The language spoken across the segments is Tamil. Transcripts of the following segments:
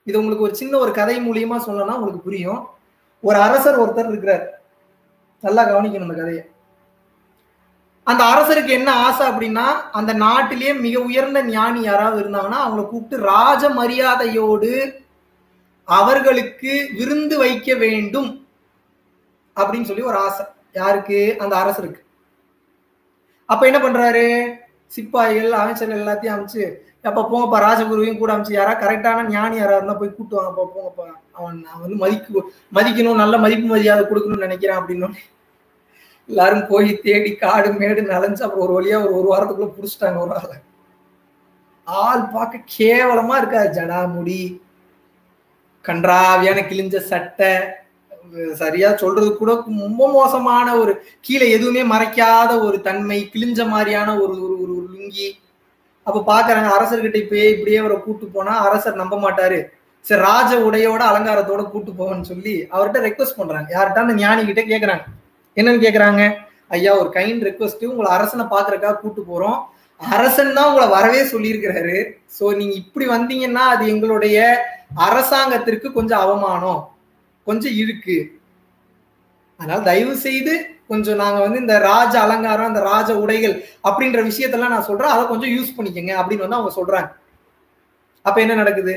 இது உங்களுக்கு ஒரு சின்ன ஒரு கதை மூலியமா சொல்லணும்னா உங்களுக்கு புரியும் ஒரு அரசர் ஒருத்தர் இருக்கிறார் நல்லா கவனிக்கணும் அந்த கதையை அந்த அரசருக்கு என்ன ஆசை அப்படின்னா அந்த நாட்டிலேயே மிக உயர்ந்த ஞானி யாராவது இருந்தாங்கன்னா அவங்கள கூப்பிட்டு ராஜ மரியாதையோடு அவர்களுக்கு விருந்து வைக்க வேண்டும் அப்படின்னு சொல்லி ஒரு ஆசை யாருக்கு அந்த அரசருக்கு அப்ப என்ன பண்றாரு சிப்பாய்கள் அமைச்சர்கள் எல்லாத்தையும் அமைச்சு அப்ப போங்கப்பா ராஜகுருவையும் கூட அமைச்சு யாரா கரெக்டான ஞானி யாரா இருந்தா போய் கூட்டு வாங்கப்பா போங்கப்பா அவன் நான் வந்து மதிக்கு மதிக்கணும் நல்ல மதிப்பு மரியாதை கொடுக்கணும்னு நினைக்கிறேன் அப்படின்னு எல்லாரும் போய் தேடி காடு மேடு நனைஞ்சு அப்புறம் ஒரு வழியா ஒரு ஒரு வாரத்துக்குள்ள புடிச்சிட்டாங்க ஒரு ஆளை ஆள் பார்க்க கேவலமா இருக்காது ஜடா முடி கன்றாவியான கிழிஞ்ச சட்டை சரியா சொல்றது கூட ரொம்ப மோசமான ஒரு கீழே எதுவுமே மறைக்காத ஒரு தன்மை கிழிஞ்ச மாதிரியான ஒரு ஒரு ஒரு ஒரு லுங்கி அப்ப பாக்குறாங்க அரசர்கிட்ட இப்பயே இப்படியே அவரை கூட்டு போனா அரசர் நம்ப மாட்டாரு சரி ராஜ உடையோட அலங்காரத்தோட கூட்டு போவேன்னு சொல்லி அவர்கிட்ட ரெக்வஸ்ட் பண்றாங்க யார்கிட்ட அந்த ஞானி கிட்ட கேக்குறாங்க என்னன்னு கேக்குறாங்க ஐயா ஒரு கைண்ட் ரெக்வஸ்ட் உங்களை அரசனை பாக்குறதுக்காக கூட்டு போறோம் அரசன் தான் உங்களை வரவே சொல்லியிருக்கிறாரு சோ நீங்க இப்படி வந்தீங்கன்னா அது எங்களுடைய அரசாங்கத்திற்கு கொஞ்சம் அவமானம் கொஞ்சம் இருக்கு அதனால தயவு செய்து கொஞ்சம் நாங்க வந்து இந்த ராஜ அலங்காரம் இந்த ராஜ உடைகள் அப்படின்ற விஷயத்தெல்லாம் நான் சொல்றேன் அதை கொஞ்சம் யூஸ் பண்ணிக்கங்க அப்படின்னு வந்து அவங்க சொல்றாங்க அப்ப என்ன நடக்குது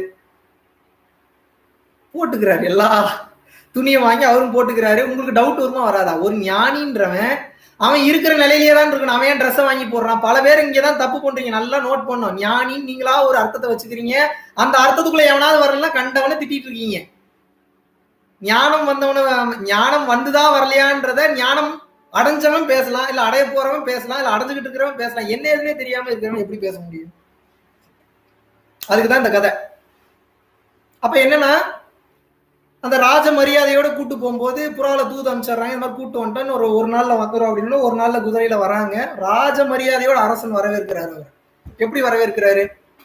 போட்டுக்கிறாரு எல்லா துணியை வாங்கி அவரும் போட்டுக்கிறாரு உங்களுக்கு டவுட் வருமா வராதா ஒரு ஞானின்றவன் அவன் இருக்கிற நிலையிலேயே தான் இருக்கணும் அவன் ஏன் ட்ரெஸ்ஸை வாங்கி போடுறான் பல பேர் இங்கே தான் தப்பு பண்றீங்க நல்லா நோட் பண்ணோம் ஞானி நீங்களா ஒரு அர்த்தத்தை வச்சுக்கிறீங்க அந்த அர்த்தத்துக்குள்ள எவனாவது வரலாம் கண்டவனை திட்டிட்டு இருக்கீங்க ஞானம் வந்தவன ஞானம் வந்துதான் வரலையான்றத ஞானம் அடைஞ்சவன் பேசலாம் இல்ல அடைய போறவன் பேசலாம் இல்ல அடைஞ்சுக்கிட்டு இருக்கிறவன் பேசலாம் என்ன எதுனே தெரியாம இருக்கிறவன் எப்படி பேச முடியும் அதுக்குதான் இந்த கதை அப்ப என்னன்னா அந்த ராஜ மரியாதையோட கூட்டு போகும்போது புறால தூது அமைச்சிடுறாங்க இந்த மாதிரி கூட்டு வந்துட்டோன்னு ஒரு ஒரு நாள்ல வந்துடும் அப்படின்னு ஒரு நாள்ல குதிரையில வராங்க ராஜ மரியாதையோட அரசன் வரவேற்கிறாரு அவர் எப்படி வரவேற்கிறாரு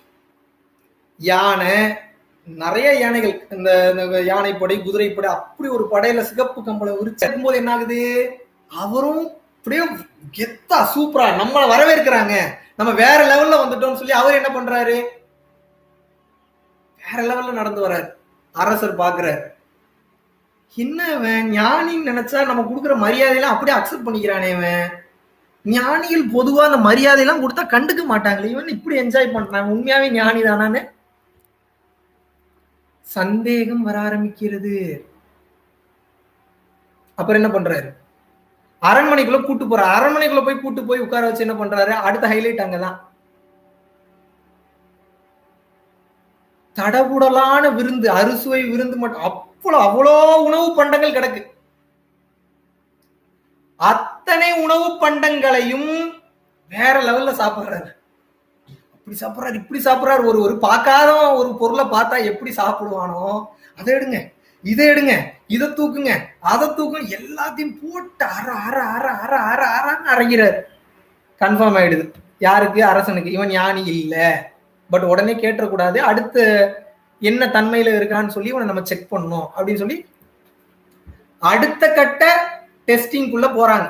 யானை நிறைய யானைகள் இந்த யானைப்படை குதிரைப்படை அப்படி ஒரு படையில சிகப்பு கம்பளம் விரிச்சிருக்கும் போது என்ன ஆகுது அவரும் அப்படியே கெத்தா சூப்பரா நம்மளை வரவேற்கிறாங்க நம்ம வேற லெவல்ல வந்துட்டோம்னு சொல்லி அவர் என்ன பண்றாரு வேற லெவல்ல நடந்து வர்றாரு அரசர் பாக்குறாரு என்ன அவன் ஞானின்னு நினைச்சா நம்ம கொடுக்குற மரியாதையெல்லாம் அப்படியே அக்செப்ட் பண்ணிக்கிறானே அவன் ஞானிகள் பொதுவா அந்த மரியாதையெல்லாம் கொடுத்தா கண்டுக்க மாட்டாங்களே இவன் இப்படி என்ஜாய் பண்றாங்க உண்மையாவே ஞானி தானான்னு சந்தேகம் வர ஆரம்பிக்கிறது அப்புறம் என்ன பண்றாரு அரண்மனைக்குள்ள கூட்டு போற அரண்மனைக்குள்ள போய் கூட்டு போய் உட்கார வச்சு என்ன பண்றாரு அடுத்த ஹைலைட் அங்கதான் தடபுடலான விருந்து அறுசுவை விருந்து மட்டும் அவ்வளோ அவ்வளோ உணவு பண்டங்கள் கிடக்கு அத்தனை உணவு பண்டங்களையும் வேற லெவல்ல சாப்பிடுறாரு அப்படி சாப்பிடுறாரு இப்படி சாப்பிடுறாரு ஒரு ஒரு பார்க்காதவன் ஒரு பொருளை பார்த்தா எப்படி சாப்பிடுவானோ அதை எடுங்க இதை எடுங்க இதை தூக்குங்க அதை தூக்குங்க எல்லாத்தையும் போட்டு அற அற அற அற அற அறன்னு அரைகிறாரு கன்ஃபார்ம் ஆயிடுது யாருக்கு அரசனுக்கு இவன் ஞானி இல்லை பட் உடனே கேட்டக்கூடாது அடுத்த என்ன தன்மையில இருக்கான்னு சொல்லி இவனை நம்ம செக் பண்ணணும் அப்படின்னு சொல்லி அடுத்த கட்ட டெஸ்டிங்குள்ள போறாங்க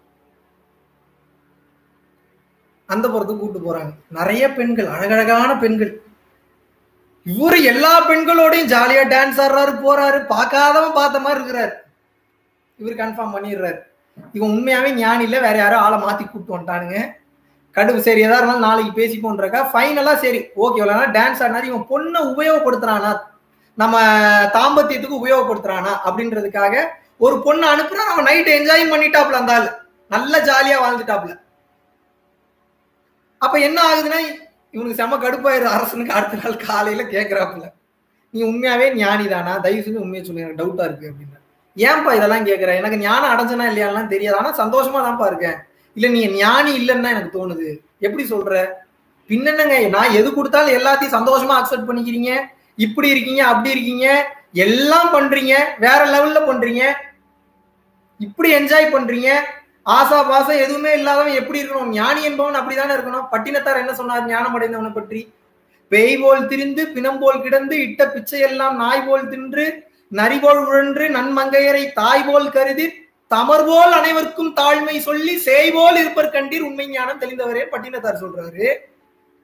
அந்த புறத்துக்கு கூட்டு போறாங்க நிறைய பெண்கள் அழகழகான பெண்கள் இவரு எல்லா பெண்களோடையும் ஜாலியா டான்ஸ் ஆடுறாரு போறாரு பார்க்காதவன் பார்த்த மாதிரி இருக்கிறாரு இவர் கன்ஃபார்ம் பண்ணிடுறாரு இவன் உண்மையாவே ஞானி இல்ல வேற யாரோ ஆளை மாத்தி கூப்பிட்டு வந்துட்டானுங்க கடுப்பு சரி எதா இருந்தாலும் நாளைக்கு பேசிப்போன்றக்கா ஃபைனலா சரி ஓகே இவ்வளோ டான்ஸ் ஆடினாரு இவன் பொண்ணை உபயோகப்படுத்துறானா நம்ம தாம்பத்தியத்துக்கு உபயோகப்படுத்துறானா அப்படின்றதுக்காக ஒரு பொண்ணை அனுப்புறா அவன் நைட் என்ஜாய் பண்ணிட்டாப்ல அந்த ஆள் நல்ல ஜாலியா வாழ்ந்துட்டாப்ல அப்ப என்ன ஆகுதுன்னா இவனுக்கு செம கடுப்பாயிரு அரசனுக்கு அடுத்த நாள் காலையில கேக்குறாப்புல நீ உண்மையாவே ஞானி தானா தயவு செஞ்சு உண்மையை சொல்லு எனக்கு டவுட்டா இருக்கு அப்படின்னு ஏன்பா இதெல்லாம் கேட்குற எனக்கு ஞானம் அடைஞ்சனா இல்லையாலாம் தெரியாது ஆனா சந்தோஷமா தான்ப்பா இருக்கேன் இல்ல நீ ஞானி இல்லைன்னு தான் எனக்கு தோணுது எப்படி சொல்ற பின்னங்க நான் எது கொடுத்தாலும் எல்லாத்தையும் சந்தோஷமா அக்செப்ட் பண்ணிக்கிறீங்க இப்படி இருக்கீங்க அப்படி இருக்கீங்க எல்லாம் பண்றீங்க வேற லெவல்ல பண்றீங்க இப்படி என்ஜாய் பண்றீங்க ஆசா பாசம் எதுவுமே இல்லாதவன் எப்படி இருக்கணும் ஞானி என்பவன் அப்படிதானே இருக்கணும் பட்டினத்தார் என்ன சொன்னார் ஞானம் அடைந்தவனை பற்றி பேய் போல் திரிந்து பிணம் போல் கிடந்து இட்ட பிச்சை எல்லாம் நாய் போல் தின்று நரிபோல் உழன்று நன்மங்கையரை தாய் போல் கருதி தமர் போல் அனைவருக்கும் தாழ்மை சொல்லி சேய் போல் இருப்பர் கண்டீர் உண்மை ஞானம் தெளிந்தவரே பட்டினத்தார் சொல்றாரு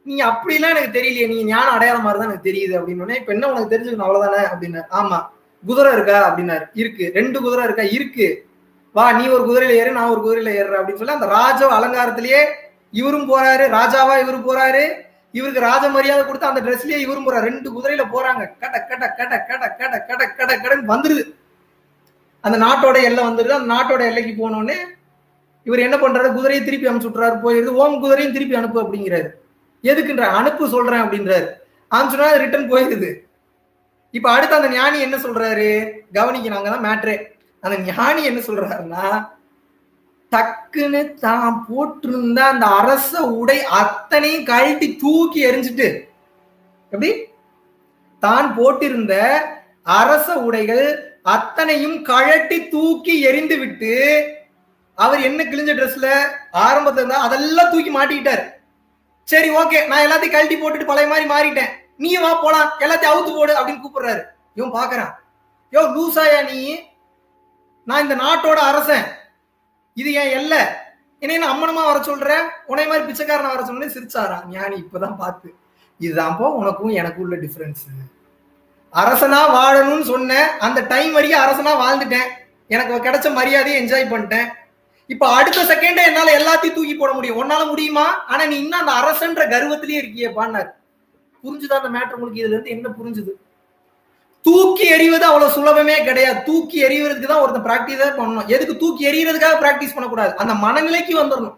நீங்க அப்படிலாம் எனக்கு தெரியலையே நீங்க ஞான அடையாளம் மாதிரி தான் எனக்கு தெரியுது அப்படின்னு இப்ப என்ன உனக்கு தெரிஞ்சுக்கணும் அவ்வளவுதானே அப்படின்னாரு ஆமா குதிரை இருக்கா அப்படின்னாரு இருக்கு ரெண்டு குதிரை இருக்கா இருக்கு வா நீ ஒரு குதிரையில ஏறு நான் ஒரு குதிரையில ஏறுற அப்படின்னு சொல்லி அந்த ராஜ அலங்காரத்திலேயே இவரும் போறாரு ராஜாவா இவரு போறாரு இவருக்கு ராஜ மரியாதை கொடுத்து அந்த ட்ரெஸ்லயே இவரும் போறாரு ரெண்டு குதிரையில போறாங்க கட கட கட கட கட கட கட கடன்னு வந்துருது அந்த நாட்டோட எல்லை வந்துருது அந்த நாட்டோட எல்லைக்கு போனோடனே இவர் என்ன பண்றாரு குதிரையை திருப்பி அனுப்பிச்சு விட்றாரு போயிருது ஓம் குதிரையும் திருப்பி அனுப்பு அப்படிங்கிறாரு எதுக்குன்ற அனுப்பு சொல்றேன் அப்படின்றாரு அனுப்பிச்சுனா ரிட்டர்ன் போயிருது இப்ப அடுத்து அந்த ஞானி என்ன சொல்றாரு கவனிக்கிறாங்க தான் மேட்ரே அந்த ஞானி என்ன சொல்றாருன்னா டக்குன்னு தான் போட்டிருந்த அந்த அரச உடை அத்தனையும் கழட்டி தூக்கி எரிஞ்சிட்டு எப்படி தான் போட்டிருந்த அரச உடைகள் அத்தனையும் கழட்டி தூக்கி எரிந்து விட்டு அவர் என்ன கிழிஞ்ச ட்ரெஸ்ல ஆரம்பத்துல இருந்தா அதெல்லாம் தூக்கி மாட்டிக்கிட்டாரு சரி ஓகே நான் எல்லாத்தையும் கழட்டி போட்டுட்டு பழைய மாதிரி மாறிட்டேன் நீயும் வா போலாம் எல்லாத்தையும் அவுத்து போடு அப்படின்னு கூப்பிடுறாரு இவன் பாக்குறான் யோ லூசாயா நீ நான் இந்த நாட்டோட அரசன் இது என் எல்லை என்ன அம்மனமா வர சொல்ற உனைய மாதிரி பிச்சைக்காரனை வர சொன்னே சிரிச்சாராம் ஞானி இப்பதான் பார்த்து இதுதான்ப்போ உனக்கும் எனக்கும் உள்ள டிஃபரன்ஸ் அரசனா வாழணும்னு சொன்னேன் அந்த டைம் வரைக்கும் அரசனா வாழ்ந்துட்டேன் எனக்கு கிடைச்ச மரியாதையை என்ஜாய் பண்ணிட்டேன் இப்ப அடுத்த செகண்ட் என்னால எல்லாத்தையும் தூக்கி போட முடியும் உன்னால முடியுமா ஆனா நீ இன்னும் அந்த அரசன்ற கர்வத்திலேயே இருக்கியே பான்னார் புரிஞ்சுதா அந்த மேட்ரு உங்களுக்கு இதுல இருந்து என்ன புரிஞ்சுது தூக்கி எறிவது அவ்வளவு சுலபமே கிடையாது தூக்கி எறிவதுக்கு தான் ஒருத்தன் பிராக்டிஸே பண்ணணும் எதுக்கு தூக்கி எறியறதுக்காக பிராக்டிஸ் பண்ணக்கூடாது அந்த மனநிலைக்கு வந்துடணும்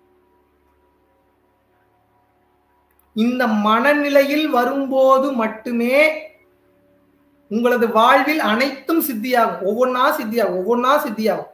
இந்த மனநிலையில் வரும்போது மட்டுமே உங்களது வாழ்வில் அனைத்தும் சித்தியாகும் ஒவ்வொன்னா சித்தியாகும் ஒவ்வொன்னா சித்தியாகும்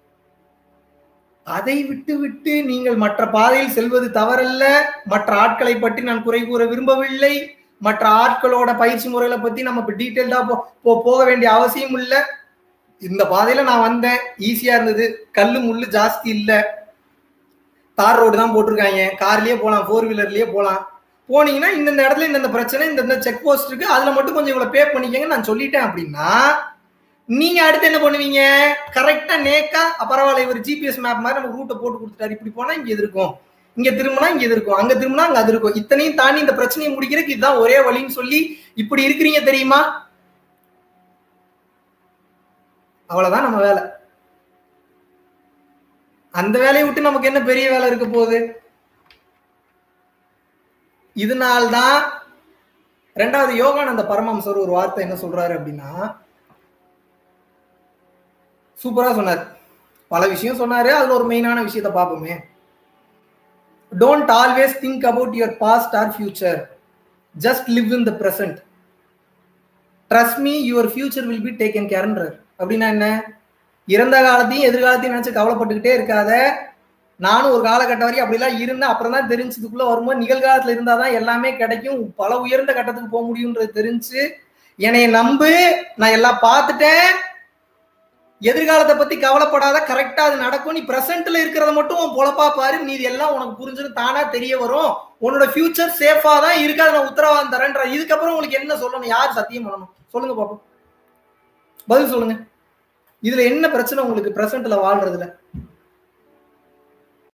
அதை விட்டு விட்டு நீங்கள் மற்ற பாதையில் செல்வது தவறல்ல மற்ற ஆட்களை பற்றி நான் குறை கூற விரும்பவில்லை மற்ற ஆட்களோட பயிற்சி முறைகளை பத்தி நம்ம இப்ப டீட்டெயில்டா போக வேண்டிய அவசியம் இல்லை இந்த பாதையில நான் வந்தேன் ஈஸியா இருந்தது கல்லு முள்ளு ஜாஸ்தி இல்ல தார் ரோடு தான் போட்டிருக்காங்க கார்லயே போலாம் ஃபோர் வீலர்லயே போலாம் போனீங்கன்னா இந்த இடத்துல இந்த பிரச்சனை இந்த செக் போஸ்ட் இருக்கு அதுல மட்டும் கொஞ்சம் இவ்வளவு பே பண்ணிக்கங்க நான் சொல்லிட்டேன் அப்படின்னா நீங்க அடுத்து என்ன பண்ணுவீங்க கரெக்டா நேக்கா பரவாயில்ல இவர் ஜிபிஎஸ் மேப் மாதிரி நம்ம ரூட்டை போட்டு கொடுத்துட்டாரு இப்படி போனா இங்க இது இருக்கும் இங்க திரும்பினா இங்க இது இருக்கும் அங்க திரும்பினா அங்க அது இருக்கும் இத்தனையும் தாண்டி இந்த பிரச்சனையை முடிக்கிறதுக்கு இதுதான் ஒரே வழின்னு சொல்லி இப்படி இருக்கிறீங்க தெரியுமா அவ்வளவுதான் நம்ம வேலை அந்த வேலையை விட்டு நமக்கு என்ன பெரிய வேலை இருக்க போகுது இதனால்தான் ரெண்டாவது யோகானந்த பரமம்சர் ஒரு வார்த்தை என்ன சொல்றாரு அப்படின்னா சூப்பரா சொன்னார் பல விஷயம் சொன்னாரு அதுல ஒரு மெயினான விஷயத்த பார்ப்போமே don't always think about your past or future just live in the present trust me your future will be taken கேர்ன்றார் அப்படின்னா என்ன இறந்த காலத்தையும் எதிர்காலத்தையும் நினைச்சு கவலைப்பட்டுக்கிட்டே இருக்காத நானும் ஒரு காலகட்டம் வரைக்கும் அப்படிலாம் இருந்தேன் அப்புறம் தான் தெரிஞ்சதுக்குள்ள வரும்போது நிகழ்காலத்துல இருந்தாதான் எல்லாமே கிடைக்கும் பல உயர்ந்த கட்டத்துக்கு போக முடியும்ன்றது தெரிஞ்சு என்னைய நம்பு நான் எல்லாம் பார்த்துட்டேன் எதிர்காலத்தை பத்தி கவலைப்படாத கரெக்டா அது நடக்கும் நீ பிரசன்ட்ல இருக்கிறத மட்டும் உன் பொழப்பா பாரு நீ இது எல்லாம் உனக்கு புரிஞ்சுன்னு தானா தெரிய வரும் உன்னோட ஃபியூச்சர் சேஃபா தான் இருக்கு அதை நான் உத்தரவாதம் தரேன்ற இதுக்கப்புறம் உங்களுக்கு என்ன சொல்லணும் யார் சத்தியம் பண்ணணும் சொல்லுங்க பாப்போம் பதில் சொல்லுங்க இதுல என்ன பிரச்சனை உங்களுக்கு பிரசன்ட்ல வாழ்றதுல